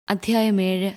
അധ്യായം ഏഴ്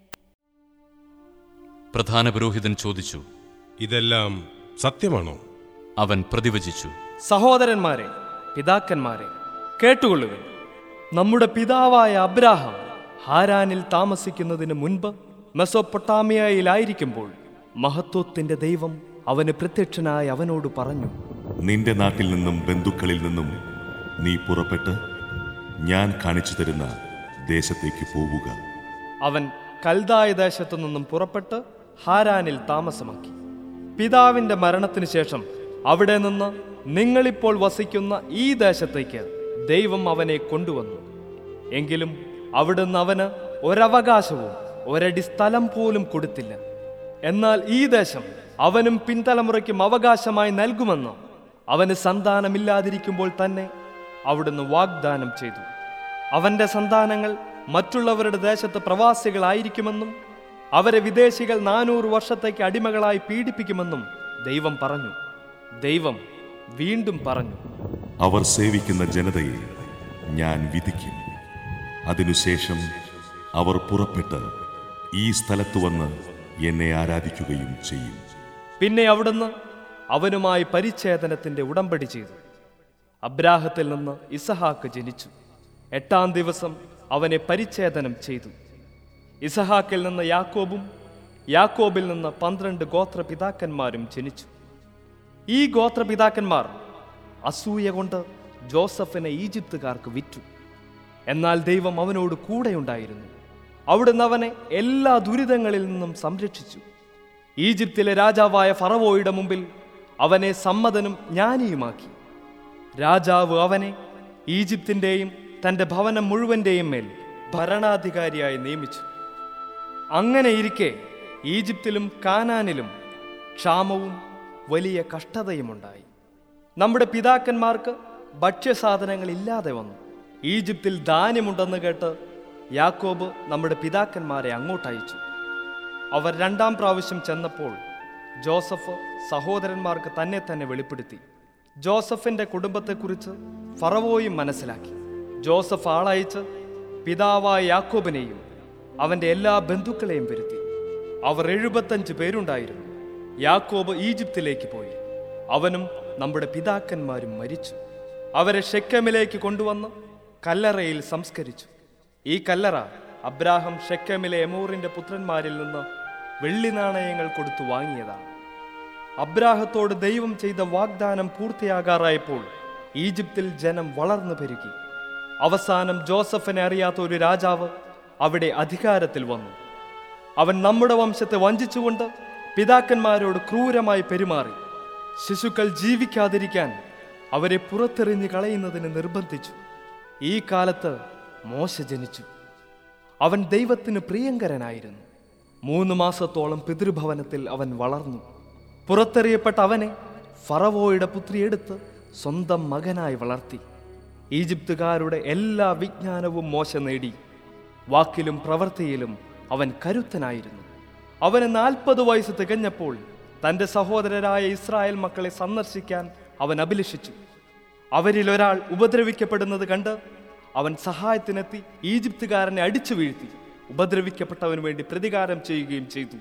പ്രധാന പുരോഹിതൻ ചോദിച്ചു ഇതെല്ലാം സത്യമാണോ അവൻ പ്രതിവചിച്ചു സഹോദരന്മാരെ പിതാക്കന്മാരെ കേട്ടുകൊള്ളുവിൻ നമ്മുടെ പിതാവായ അബ്രാഹാം ഹാരാനിൽ താമസിക്കുന്നതിന് മുൻപ് മെസൊപ്പൊട്ടാമിയയിലായിരിക്കുമ്പോൾ മഹത്വത്തിന്റെ ദൈവം അവന് പ്രത്യക്ഷനായി അവനോട് പറഞ്ഞു നിന്റെ നാട്ടിൽ നിന്നും ബന്ധുക്കളിൽ നിന്നും നീ പുറപ്പെട്ട് ഞാൻ കാണിച്ചു തരുന്ന ദേശത്തേക്ക് പോവുക അവൻ കൽദായ ദേശത്തു നിന്നും പുറപ്പെട്ട് ഹാരാനിൽ താമസമാക്കി പിതാവിന്റെ മരണത്തിന് ശേഷം അവിടെ നിന്ന് നിങ്ങളിപ്പോൾ വസിക്കുന്ന ഈ ദേശത്തേക്ക് ദൈവം അവനെ കൊണ്ടുവന്നു എങ്കിലും അവിടുന്ന് അവന് ഒരവകാശവും ഒരടി സ്ഥലം പോലും കൊടുത്തില്ല എന്നാൽ ഈ ദേശം അവനും പിൻതലമുറയ്ക്കും അവകാശമായി നൽകുമെന്ന് അവന് സന്താനമില്ലാതിരിക്കുമ്പോൾ തന്നെ അവിടുന്ന് വാഗ്ദാനം ചെയ്തു അവന്റെ സന്താനങ്ങൾ മറ്റുള്ളവരുടെ ദേശത്ത് പ്രവാസികളായിരിക്കുമെന്നും അവരെ വിദേശികൾ നാനൂറ് വർഷത്തേക്ക് അടിമകളായി പീഡിപ്പിക്കുമെന്നും ദൈവം പറഞ്ഞു ദൈവം വീണ്ടും പറഞ്ഞു അവർ സേവിക്കുന്ന ജനതയെ ഞാൻ വിധിക്കും അതിനുശേഷം അവർ പുറപ്പെട്ട് ഈ സ്ഥലത്ത് വന്ന് എന്നെ ആരാധിക്കുകയും ചെയ്യും പിന്നെ അവിടുന്ന് അവനുമായി പരിച്ഛേദനത്തിന്റെ ഉടമ്പടി ചെയ്തു അബ്രാഹത്തിൽ നിന്ന് ഇസഹാക്ക് ജനിച്ചു എട്ടാം ദിവസം അവനെ പരിച്ഛേദനം ചെയ്തു ഇസഹാക്കിൽ നിന്ന് യാക്കോബും യാക്കോബിൽ നിന്ന് പന്ത്രണ്ട് ഗോത്രപിതാക്കന്മാരും ജനിച്ചു ഈ ഗോത്രപിതാക്കന്മാർ അസൂയ കൊണ്ട് ജോസഫിനെ ഈജിപ്തുകാർക്ക് വിറ്റു എന്നാൽ ദൈവം അവനോട് കൂടെയുണ്ടായിരുന്നു അവിടുന്ന് അവനെ എല്ലാ ദുരിതങ്ങളിൽ നിന്നും സംരക്ഷിച്ചു ഈജിപ്തിലെ രാജാവായ ഫറവോയുടെ മുമ്പിൽ അവനെ സമ്മതനും ജ്ഞാനിയുമാക്കി രാജാവ് അവനെ ഈജിപ്തിൻ്റെയും തൻ്റെ ഭവനം മുഴുവൻ്റെയും മേൽ ഭരണാധികാരിയായി നിയമിച്ചു അങ്ങനെ ഇരിക്കെ ഈജിപ്തിലും കാനാനിലും ക്ഷാമവും വലിയ കഷ്ടതയുമുണ്ടായി നമ്മുടെ പിതാക്കന്മാർക്ക് ഭക്ഷ്യസാധനങ്ങൾ ഇല്ലാതെ വന്നു ഈജിപ്തിൽ ധാന്യമുണ്ടെന്ന് കേട്ട് യാക്കോബ് നമ്മുടെ പിതാക്കന്മാരെ അങ്ങോട്ടയച്ചു അവർ രണ്ടാം പ്രാവശ്യം ചെന്നപ്പോൾ ജോസഫ് സഹോദരന്മാർക്ക് തന്നെ തന്നെ വെളിപ്പെടുത്തി ജോസഫിന്റെ കുടുംബത്തെക്കുറിച്ച് ഫറവോയും മനസ്സിലാക്കി ജോസഫ് ആളയച്ച് പിതാവായ യാക്കോബിനെയും അവന്റെ എല്ലാ ബന്ധുക്കളെയും വരുത്തി അവർ എഴുപത്തഞ്ച് പേരുണ്ടായിരുന്നു യാക്കോബ് ഈജിപ്തിലേക്ക് പോയി അവനും നമ്മുടെ പിതാക്കന്മാരും മരിച്ചു അവരെ ഷെക്കമിലേക്ക് കൊണ്ടുവന്ന് കല്ലറയിൽ സംസ്കരിച്ചു ഈ കല്ലറ അബ്രാഹം ഷെക്കമിലെ എമൂറിന്റെ പുത്രന്മാരിൽ നിന്ന് വെള്ളി നാണയങ്ങൾ കൊടുത്തു വാങ്ങിയതാണ് അബ്രാഹത്തോട് ദൈവം ചെയ്ത വാഗ്ദാനം പൂർത്തിയാകാറായപ്പോൾ ഈജിപ്തിൽ ജനം വളർന്നു പെരുകി അവസാനം ജോസഫിനെ അറിയാത്ത ഒരു രാജാവ് അവിടെ അധികാരത്തിൽ വന്നു അവൻ നമ്മുടെ വംശത്തെ വഞ്ചിച്ചുകൊണ്ട് പിതാക്കന്മാരോട് ക്രൂരമായി പെരുമാറി ശിശുക്കൾ ജീവിക്കാതിരിക്കാൻ അവരെ പുറത്തെറിഞ്ഞ് കളയുന്നതിന് നിർബന്ധിച്ചു ഈ കാലത്ത് മോശ ജനിച്ചു അവൻ ദൈവത്തിന് പ്രിയങ്കരനായിരുന്നു മൂന്ന് മാസത്തോളം പിതൃഭവനത്തിൽ അവൻ വളർന്നു പുറത്തെറിയപ്പെട്ട അവനെ ഫറവോയുടെ പുത്രി എടുത്ത് സ്വന്തം മകനായി വളർത്തി ഈജിപ്തുകാരുടെ എല്ലാ വിജ്ഞാനവും മോശ നേടി വാക്കിലും പ്രവൃത്തിയിലും അവൻ കരുത്തനായിരുന്നു അവന് നാൽപ്പത് വയസ്സ് തികഞ്ഞപ്പോൾ തന്റെ സഹോദരരായ ഇസ്രായേൽ മക്കളെ സന്ദർശിക്കാൻ അവൻ അഭിലഷിച്ചു അവരിൽ ഒരാൾ ഉപദ്രവിക്കപ്പെടുന്നത് കണ്ട് അവൻ സഹായത്തിനെത്തി ഈജിപ്തുകാരനെ അടിച്ചു വീഴ്ത്തി ഉപദ്രവിക്കപ്പെട്ടവന് വേണ്ടി പ്രതികാരം ചെയ്യുകയും ചെയ്തു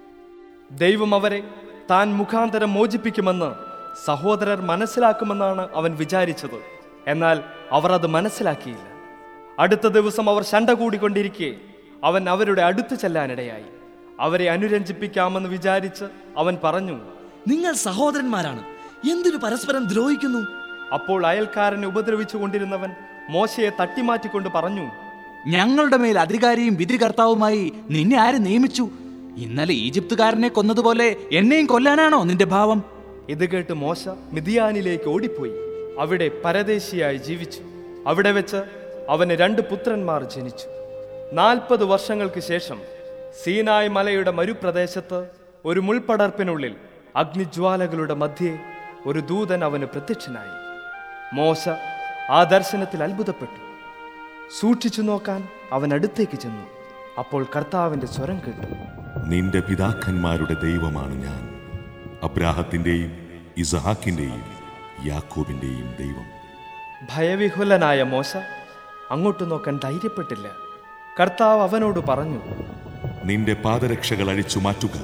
ദൈവം അവരെ താൻ മുഖാന്തരം മോചിപ്പിക്കുമെന്ന് സഹോദരർ മനസ്സിലാക്കുമെന്നാണ് അവൻ വിചാരിച്ചത് എന്നാൽ അവർ അത് മനസ്സിലാക്കിയില്ല അടുത്ത ദിവസം അവർ ശണ്ട കൂടിക്കൊണ്ടിരിക്കെ അവൻ അവരുടെ അടുത്ത് ചെല്ലാനിടയായി അവരെ അനുരഞ്ജിപ്പിക്കാമെന്ന് വിചാരിച്ച് അവൻ പറഞ്ഞു നിങ്ങൾ സഹോദരന്മാരാണ് എന്തിനു പരസ്പരം ദ്രോഹിക്കുന്നു അപ്പോൾ അയൽക്കാരനെ ഉപദ്രവിച്ചു കൊണ്ടിരുന്നവൻ മോശയെ തട്ടിമാറ്റിക്കൊണ്ട് പറഞ്ഞു ഞങ്ങളുടെ മേൽ അധികാരിയും വിധികർത്താവുമായി നിന്നെ ആര് നിയമിച്ചു ഇന്നലെ ഈജിപ്തുകാരനെ കൊന്നതുപോലെ എന്നെയും കൊല്ലാനാണോ നിന്റെ ഭാവം ഇത് കേട്ട് മോശ മിതിയാനിലേക്ക് ഓടിപ്പോയി അവിടെ പരദേശിയായി ജീവിച്ചു അവിടെ വെച്ച് അവന് രണ്ട് പുത്രന്മാർ ജനിച്ചു നാൽപ്പത് വർഷങ്ങൾക്ക് ശേഷം സീനായ് മലയുടെ മരുപ്രദേശത്ത് ഒരു മുൾപടർപ്പിനുള്ളിൽ അഗ്നിജ്വാലകളുടെ മധ്യേ ഒരു ദൂതൻ അവന് പ്രത്യക്ഷനായി മോശ ആ ദർശനത്തിൽ അത്ഭുതപ്പെട്ടു സൂക്ഷിച്ചു നോക്കാൻ അവൻ അടുത്തേക്ക് ചെന്നു അപ്പോൾ കർത്താവിന്റെ സ്വരം കേട്ടു നിന്റെ പിതാക്കന്മാരുടെ ദൈവമാണ് ഞാൻ അബ്രാഹത്തിൻ്റെയും ഇസഹാക്കിൻ്റെയും യാക്കോബിൻ്റെയും ദൈവം ഭയവിഹുലനായ മോശ അങ്ങോട്ട് നോക്കാൻ ധൈര്യപ്പെട്ടില്ല കർത്താവ് അവനോട് പറഞ്ഞു നിന്റെ പാദരക്ഷകൾ അഴിച്ചു മാറ്റുക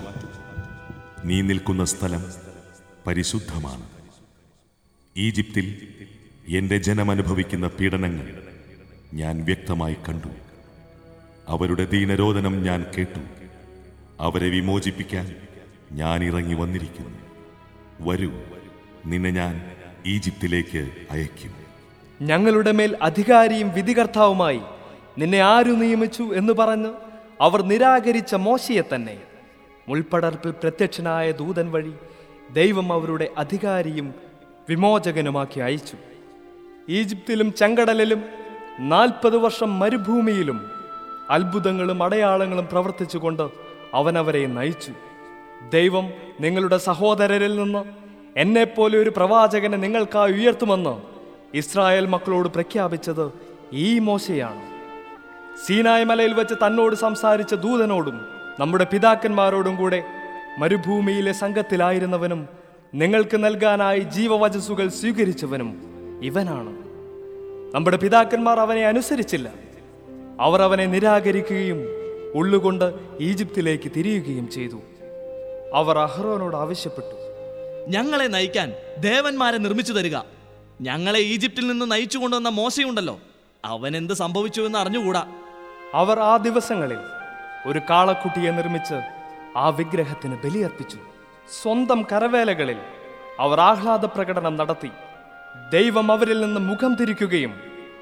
നീ നിൽക്കുന്ന സ്ഥലം പരിശുദ്ധമാണ് ഈജിപ്തിൽ എന്റെ ജനമനുഭവിക്കുന്ന പീഡനങ്ങൾ ഞാൻ വ്യക്തമായി കണ്ടു അവരുടെ ദീനരോധനം ഞാൻ കേട്ടു അവരെ വിമോചിപ്പിക്കാൻ ഞാൻ ഇറങ്ങി വന്നിരിക്കുന്നു വരൂ നിന്നെ ഞാൻ ഈജിപ്തിലേക്ക് അയക്കും ഞങ്ങളുടെ മേൽ അധികാരിയും വിധികർത്താവുമായി നിന്നെ ആരു നിയമിച്ചു എന്ന് പറഞ്ഞ് അവർ നിരാകരിച്ച മോശയെ തന്നെ മുൾപ്പടർപ്പിൽ പ്രത്യക്ഷനായ ദൂതൻ വഴി ദൈവം അവരുടെ അധികാരിയും വിമോചകനുമാക്കി അയച്ചു ഈജിപ്തിലും ചെങ്കടലിലും നാൽപ്പത് വർഷം മരുഭൂമിയിലും അത്ഭുതങ്ങളും അടയാളങ്ങളും പ്രവർത്തിച്ചുകൊണ്ട് അവൻ അവരെ നയിച്ചു ദൈവം നിങ്ങളുടെ സഹോദരരിൽ നിന്ന് എന്നെപ്പോലെ ഒരു പ്രവാചകനെ നിങ്ങൾക്കായി ഉയർത്തുമെന്ന് ഇസ്രായേൽ മക്കളോട് പ്രഖ്യാപിച്ചത് ഈ മോശയാണ് സീനായ് മലയിൽ വെച്ച് തന്നോട് സംസാരിച്ച ദൂതനോടും നമ്മുടെ പിതാക്കന്മാരോടും കൂടെ മരുഭൂമിയിലെ സംഘത്തിലായിരുന്നവനും നിങ്ങൾക്ക് നൽകാനായി ജീവവചസ്സുകൾ സ്വീകരിച്ചവനും ഇവനാണ് നമ്മുടെ പിതാക്കന്മാർ അവനെ അനുസരിച്ചില്ല അവർ അവനെ നിരാകരിക്കുകയും ഉള്ളുകൊണ്ട് ഈജിപ്തിലേക്ക് തിരിയുകയും ചെയ്തു അവർ അഹ്റോനോട് ആവശ്യപ്പെട്ടു ഞങ്ങളെ നയിക്കാൻ ദേവന്മാരെ നിർമ്മിച്ചു തരിക ഞങ്ങളെ ഈജിപ്തിൽ നിന്ന് നയിച്ചു കൊണ്ടുവന്ന മോശയുണ്ടല്ലോ അവൻ എന്ത് സംഭവിച്ചു എന്ന് അറിഞ്ഞുകൂടാ അവർ ആ ദിവസങ്ങളിൽ ഒരു കാളക്കുട്ടിയെ നിർമ്മിച്ച് ആ വിഗ്രഹത്തിന് ബലിയർപ്പിച്ചു സ്വന്തം കരവേലകളിൽ അവർ ആഹ്ലാദ പ്രകടനം നടത്തി ദൈവം അവരിൽ നിന്ന് മുഖം തിരിക്കുകയും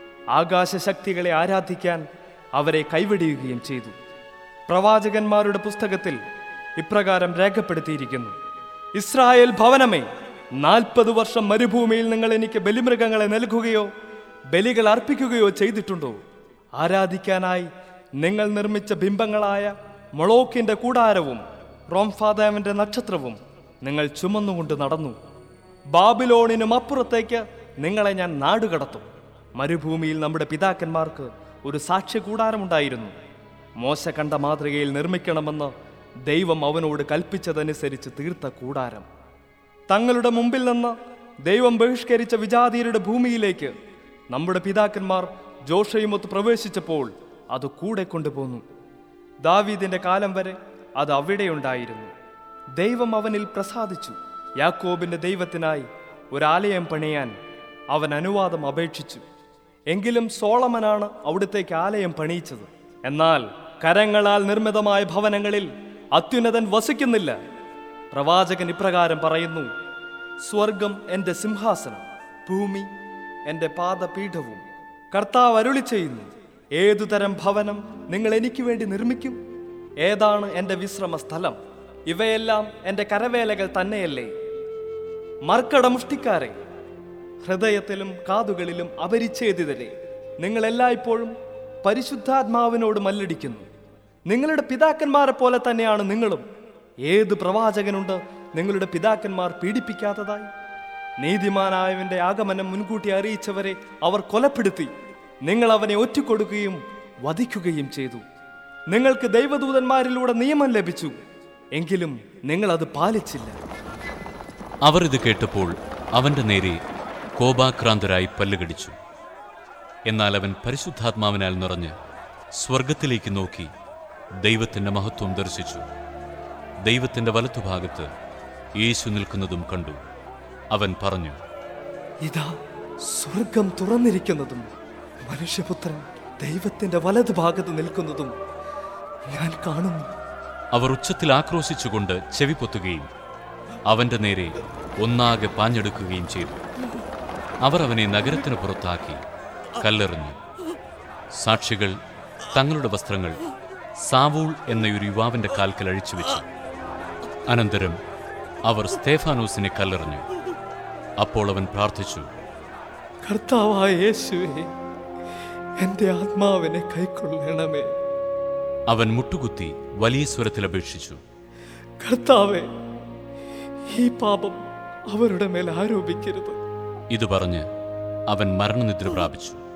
ആകാശശക്തികളെ ആരാധിക്കാൻ അവരെ കൈവെടിയുകയും ചെയ്തു പ്രവാചകന്മാരുടെ പുസ്തകത്തിൽ ഇപ്രകാരം രേഖപ്പെടുത്തിയിരിക്കുന്നു ഇസ്രായേൽ ഭവനമേ നാൽപ്പത് വർഷം മരുഭൂമിയിൽ നിങ്ങൾ എനിക്ക് ബലിമൃഗങ്ങളെ നൽകുകയോ ബലികൾ അർപ്പിക്കുകയോ ചെയ്തിട്ടുണ്ടോ ആരാധിക്കാനായി നിങ്ങൾ നിർമ്മിച്ച ബിംബങ്ങളായ മൊളോക്കിന്റെ കൂടാരവും റോംഫാദാവിന്റെ നക്ഷത്രവും നിങ്ങൾ ചുമന്നുകൊണ്ട് നടന്നു ബാബിലോണിനും അപ്പുറത്തേക്ക് നിങ്ങളെ ഞാൻ നാടുകടത്തും മരുഭൂമിയിൽ നമ്മുടെ പിതാക്കന്മാർക്ക് ഒരു സാക്ഷ്യ കൂടാരമുണ്ടായിരുന്നു മോശ കണ്ട മാതൃകയിൽ നിർമ്മിക്കണമെന്ന് ദൈവം അവനോട് കൽപ്പിച്ചതനുസരിച്ച് തീർത്ത കൂടാരം തങ്ങളുടെ മുമ്പിൽ നിന്ന് ദൈവം ബഹിഷ്കരിച്ച വിജാതീയരുടെ ഭൂമിയിലേക്ക് നമ്മുടെ പിതാക്കന്മാർ ജോഷയുമൊത്ത് പ്രവേശിച്ചപ്പോൾ അത് കൂടെ കൊണ്ടുപോന്നു ദാവീദിന്റെ കാലം വരെ അത് അവിടെയുണ്ടായിരുന്നു ദൈവം അവനിൽ പ്രസാദിച്ചു യാക്കോബിന്റെ ദൈവത്തിനായി ഒരാലയം പണിയാൻ അവൻ അനുവാദം അപേക്ഷിച്ചു എങ്കിലും സോളമനാണ് അവിടുത്തേക്ക് ആലയം പണിയിച്ചത് എന്നാൽ കരങ്ങളാൽ നിർമ്മിതമായ ഭവനങ്ങളിൽ അത്യുന്നതൻ വസിക്കുന്നില്ല പ്രവാചകൻ ഇപ്രകാരം പറയുന്നു സ്വർഗം എൻ്റെ സിംഹാസനം ഭൂമി എൻ്റെ പാദപീഠവും കർത്താവ് അരുളി ചെയ്യുന്നു ഏതുതരം ഭവനം നിങ്ങൾ എനിക്ക് വേണ്ടി നിർമ്മിക്കും ഏതാണ് എൻ്റെ വിശ്രമ സ്ഥലം ഇവയെല്ലാം എൻ്റെ കരവേലകൾ തന്നെയല്ലേ മർക്കടമുഷ്ടിക്കാരെ ഹൃദയത്തിലും കാതുകളിലും അപരിച്ഛേദിതരെ നിങ്ങൾ എല്ലായ്പ്പോഴും പരിശുദ്ധാത്മാവിനോട് മല്ലടിക്കുന്നു നിങ്ങളുടെ പിതാക്കന്മാരെ പോലെ തന്നെയാണ് നിങ്ങളും ഏത് പ്രവാചകനുണ്ട് നിങ്ങളുടെ പിതാക്കന്മാർ പീഡിപ്പിക്കാത്തതായി നീതിമാനായവന്റെ ആഗമനം മുൻകൂട്ടി അറിയിച്ചവരെ അവർ കൊലപ്പെടുത്തി നിങ്ങൾ അവനെ ഒറ്റിക്കൊടുക്കുകയും വധിക്കുകയും ചെയ്തു നിങ്ങൾക്ക് ദൈവദൂതന്മാരിലൂടെ നിയമം ലഭിച്ചു എങ്കിലും നിങ്ങൾ അത് പാലിച്ചില്ല അവർ ഇത് കേട്ടപ്പോൾ അവന്റെ നേരെ കോപാക്രാന്തരായി പല്ലുകടിച്ചു എന്നാൽ അവൻ പരിശുദ്ധാത്മാവിനാൽ നിറഞ്ഞ് സ്വർഗത്തിലേക്ക് നോക്കി ദൈവത്തിന്റെ മഹത്വം ദർശിച്ചു ദൈവത്തിന്റെ വലത്തുഭാഗത്ത് യേശു നിൽക്കുന്നതും കണ്ടു അവൻ പറഞ്ഞു ഇതാ സ്വർഗം തുറന്നിരിക്കുന്നതും മനുഷ്യപുത്രൻ ദൈവത്തിന്റെ വലതു ഭാഗത്ത് നിൽക്കുന്നതും ഞാൻ കാണുന്നു അവർ ഉച്ചത്തിൽ ആക്രോശിച്ചുകൊണ്ട് ചെവി പൊത്തുകയും അവന്റെ നേരെ ഒന്നാകെ പാഞ്ഞെടുക്കുകയും ചെയ്തു അവർ അവനെ നഗരത്തിന് പുറത്താക്കി കല്ലെറിഞ്ഞു സാക്ഷികൾ തങ്ങളുടെ വസ്ത്രങ്ങൾ സാവൂൾ എന്ന ഒരു യുവാവിന്റെ കാൽക്കൽ അഴിച്ചുവെച്ചു അനന്തരം അവർ സ്തേഫാനോസിനെ കല്ലെറിഞ്ഞു അപ്പോൾ അവൻ പ്രാർത്ഥിച്ചു കർത്താവായ യേശുവേ എന്റെ ആത്മാവിനെ കൈക്കൊള്ളണമേ അവൻ മുട്ടുകുത്തി വലിയ സ്വരത്തിൽ അപേക്ഷിച്ചു കർത്താവേ ഈ പാപം അവരുടെ മേൽ ആരോപിക്കരുത് ഇത് പറഞ്ഞ് അവൻ മരണനിദ്ര പ്രാപിച്ചു